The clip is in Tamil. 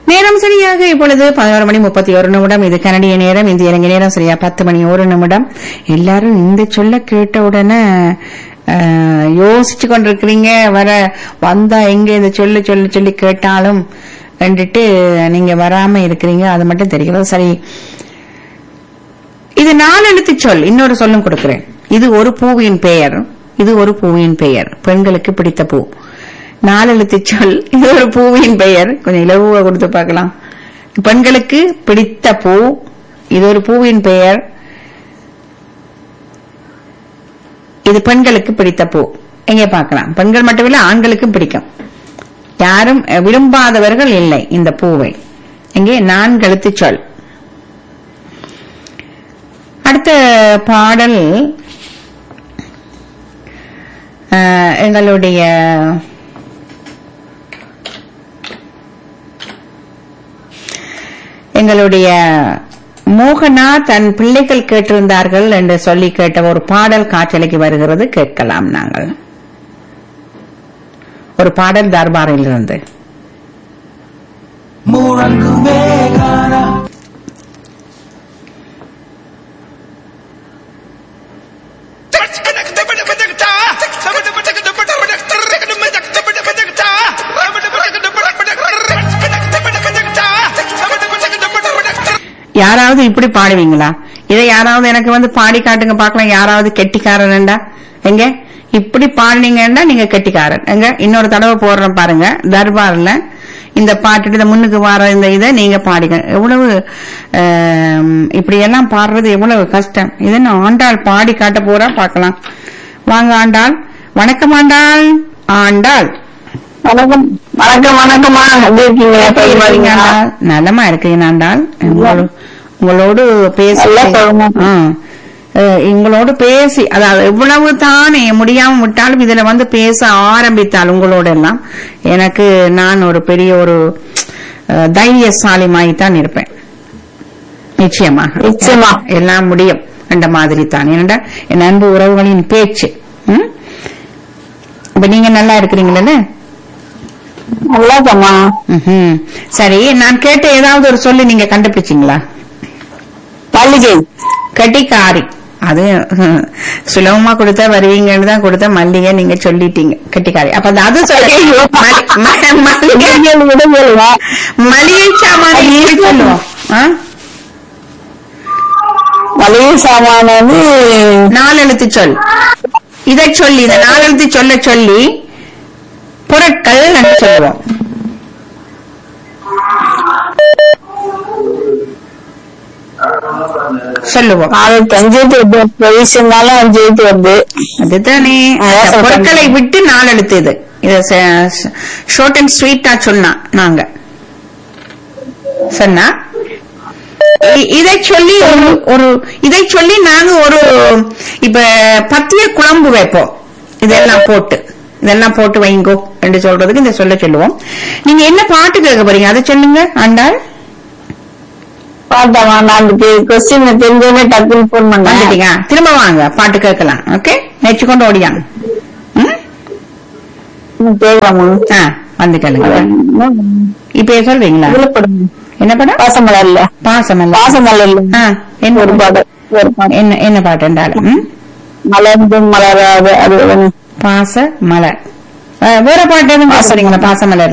நேரம் சரியாக இப்பொழுது பதினோரு மணி முப்பத்தி ஒரு நிமிடம் இது கனடிய நேரம் இந்திய இலங்கை நேரம் சரியா பத்து மணி ஒரு நிமிடம் எல்லாரும் இந்த சொல்ல கேட்ட உடனே அஹ், யோசிச்சு கொண்டிருக்கிறீங்க வர வந்தா எங்க இந்த சொல்லு சொல்லு சொல்லி கேட்டாலும் கண்டுட்டு நீங்க வராம இருக்கிறீங்க அது மட்டும் தெரிகிறது சரி இது நாலெழுத்து சொல் இன்னொரு சொல்லும் கொடுக்கிறேன் இது ஒரு பூவின் பெயர் இது ஒரு பூவின் பெயர் பெண்களுக்கு பிடித்த பூ நாலெழுத்து சொல் இது ஒரு பூவின் பெயர் கொஞ்சம் இலகுவா கொடுத்து பார்க்கலாம் பெண்களுக்கு பிடித்த பூ இது ஒரு பூவின் பெயர் இது பெண்களுக்கு பிடித்த பூ எங்கே பார்க்கலாம் பெண்கள் மட்டுமில்ல ஆண்களுக்கும் பிடிக்கும் யாரும் அஹ், விரும்பாதவர்கள் இல்லை இந்த பூவை எங்கே நான்கெழுத்து சொல் அடுத்த பாடல் அஹ், எங்களுடைய எங்களுடைய மோகனா தன் பிள்ளைகள் கேட்டிருந்தார்கள் என்று சொல்லி கேட்ட ஒரு பாடல் காற்றலைக்கு வருகிறது கேட்கலாம் நாங்கள் ஒரு பாடல் தர்பாரில் இருந்து முழங்குமே காணா யாராவது இப்படி பாடுவீங்களா இதை யாராவது எனக்கு வந்து பாடி காட்டுங்க பார்க்கலாம் யாராவது கெட்டிக்காரன்டா எங்க இப்படி பாடுனீங்கன்னா நீங்க கெட்டிக்காரன் எங்க இன்னொரு தடவை போடுறேன் பாருங்க தர்பார்ல இந்த பாட்டு இந்த முன்னுக்கு வர இந்த இதை நீங்க பாடிக்க எவ்வளவு ஆம், இப்படி எல்லாம் பாடுறது எவ்வளவு கஷ்டம் இதை நான் ஆண்டாள் பாடி காட்ட போறா பார்க்கலாம் வாங்க ஆண்டாள் வணக்கம் ஆண்டாள் ஆண்டாள் வணக்கம் வணக்கம் வணக்கம்மா எப்படி இருக்கீங்க எப்படி எப்படி இருக்கீங்க இருக்கீங்க ஆண்டாள்? நலமா இருக்கிறேன் ஆண்டாள் உங்களோடு- உங்களோடு பேசி நல்லா சொல்லுங்க. ஆ. அஹ், உங்களோடு பேசி அதாவது எவ்வளவு தானே முடியாம விட்டாலும் இதுல வந்து பேச ஆரம்பித்தால் உங்களோட எல்லாம் எனக்கு நான் ஒரு பெரிய ஒரு அஹ், தைரியசாலிமாய்த்தான் இருப்பேன் நிச்சயமா நிச்சயமா. எல்லாம் முடியும் என்ற மாதிரி தான் ஏனென்றா என் அன்பு உறவுகளின் பேச்சு ம்? இப்ப நீங்க நல்லா இருக்கிறீங்களே நல்லா இருக்கம்மா ம்ஹும். சரி நான் கேட்ட ஏதாவது ஒரு சொல்லு நீங்க கண்டுபிடிச்சீங்களா மல்லிகை கட்டிக்காரி அது ஹம், சுலபமா கொடுத்தா வருவீங்கன்னு தான் கொடுத்த மல்லிகை நீங்க சொல்லிட்டீங்க கட்டிக்காரி அப்ப அந்த அது சொல்லி மல்லி- ம- மல்லிகை விடுதல் விடுதல்வா மளிகை சாமான எப்படி சொல்லுவோம் ஆ? மளிகை சாமான வந்து நாலெழுத்து சொல் இதை சொல்லி இந்த நாலெழுத்து சொல்ல சொல்லி பொருட்கள் என்று சொல்லுவோம் சொல்லுவோம் நாலு அஞ்செழுத்து வருது பிரவேசம்னாலும் அஞ்செழுத்து வருது அதுதானே அதான் அந்த சொல்றேன். பொருட்களை விட்டு நாள் எழுத்து இது இத ஷார்ட் அண்ட் ஸ்வீட்டா சொன்னா நாங்க சொன்னா இ- இதை சொல்லி ஒரு ஒரு இதை சொல்லி நாங்க ஒரு இப்ப பத்திய குழம்பு வைப்போம் இதெல்லாம் போட்டு இதெல்லாம் போட்டு வைங்கோ என்று சொல்றதுக்கு இந்த சொல்ல சொல்லுவோம் நீங்க என்ன பாட்டு கேட்க போறீங்க அதை சொல்லுங்க ஆண்டாள் பாட்டாமா நான் அதுக்கு கொஸ்டின் தெரிஞ்சோடனே டக்குன்னு போன் பண்ணேன் வந்துட்டீங்க திரும்ப வாங்க பாட்டு கேட்கலாம் ஓகே நெச்சு கொண்டு ஓடியாங்க ம் ம், கேட்கலாமா ஆ வந்து கேளுங்க இப்ப சொல்றீங்களா இதுல படம் என்ன படம் பாசமலர் இல்ல பாசமல்ல பாசமலர் இல்ல ஆ, என்ன ஒரு பாடம் ஒரு பாடம் என்ன என்ன பாட்டு என்றாலும் ம்? மலர்ந்து மலராது அது பாச மலர் ஆ, வேற பாட்டு எதுவும் சொல்றீங்களா பாசமலர்